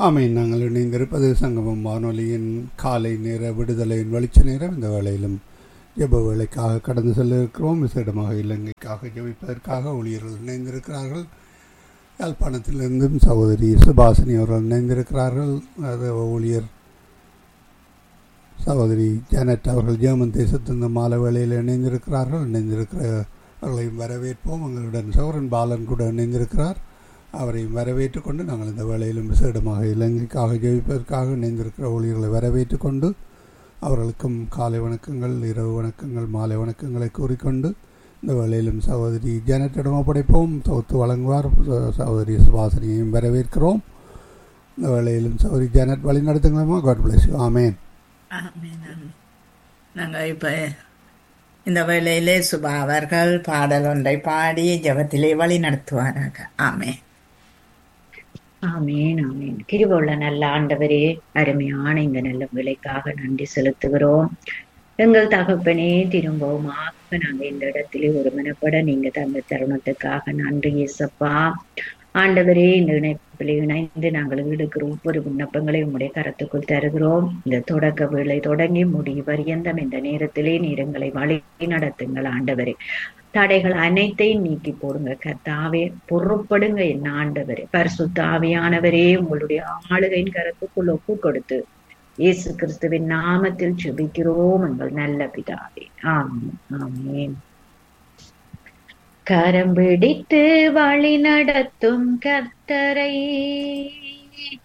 ஆமீன் நாங்கள் இணைந்திருப்பது சங்கமம் வானொலியின் காலை நேர விடுதலையின் வெளிச்ச நேரம் இந்த வேளையிலும் ஜெப வேலைக்காக கடந்து செல்ல இருக்கிறோம் விசேடமாக இலங்கைக்காக ஜெபிப்பதற்காக ஊழியர்கள் இணைந்திருக்கிறார்கள் யாழ்ப்பாணத்திலிருந்தும் சகோதரி சுபாசினி அவர்கள் இணைந்திருக்கிறார்கள் அது ஊழியர் சகோதரி ஜானட் அவர்கள் ஜெர்மன் தேசத்திலிருந்து மாலை வேளையில் இணைந்திருக்கிறார்கள் இணைந்திருக்கிறவர்களையும் வரவேற்போம் எங்களுடன் சௌரன் பாலன் கூட இணைந்திருக்கிறார் அவரையும் வரவேற்றுக் கொண்டு நாங்கள் இந்த வேளையிலும் விசேடமாக இலங்கைக்காக ஜெயிப்பதற்காக இணைந்திருக்கிற ஊழியர்களை வரவேற்றுக் கொண்டு அவர்களுக்கும் காலை வணக்கங்கள் இரவு வணக்கங்கள் மாலை வணக்கங்களை கூறிக்கொண்டு இந்த வேளையிலும் சகோதரி ஜானட்டிடம் ஒப்படைப்போம் தொகுத்து வழங்குவார் சகோதரி சுவாசனையையும் வரவேற்கிறோம் இந்த வேளையிலும் சகோதரி ஜானட் வழி நடத்துங்களா காட் பிளஸ் யூ ஆமேன் நாங்கள் இப்போ இந்த வேளையிலே சுபா அவர்கள் பாடல் ஒன்றை பாடி ஜபத்திலே வழி நடத்துவாராக ஆமே ஆமேன் ஆமேன் கிருபுள்ள நல்ல ஆண்டவரே அருமையான இந்த நல்ல விலைக்காக நன்றி செலுத்துகிறோம் எங்கள் தகப்பனே திரும்பவுமாக நாங்க இந்த இடத்திலே ஒருமனப்பட நீங்க தந்த தருணத்துக்காக நன்றி இயேசப்பா ஆண்டவரே இந்த இணைப்பில் இணைந்து நாங்கள் எடுக்கிற ஒவ்வொரு விண்ணப்பங்களை உங்களுடைய கரத்துக்குள் தருகிறோம் இந்த தொடக்க வேளை தொடங்கி முடிவு பரியந்தம் இந்த நேரத்திலே நீரங்களை வழி நடத்துங்கள் ஆண்டவரே தடைகள் அனைத்தையும் நீக்கி போடுங்க கத்தாவே பொறுப்படுங்க என்ன ஆண்டவரே பரிசுத்தாவியானவரே உங்களுடைய ஆளுகையின் கரத்துக்குள் ஒப்பு கொடுத்து இயேசு கிறிஸ்துவின் நாமத்தில் சுபிக்கிறோம் எங்கள் நல்ல பிதாவே ஆமீன் ஆமீன் கரம் பிடித்து வழி நடத்தும் கர்த்தரை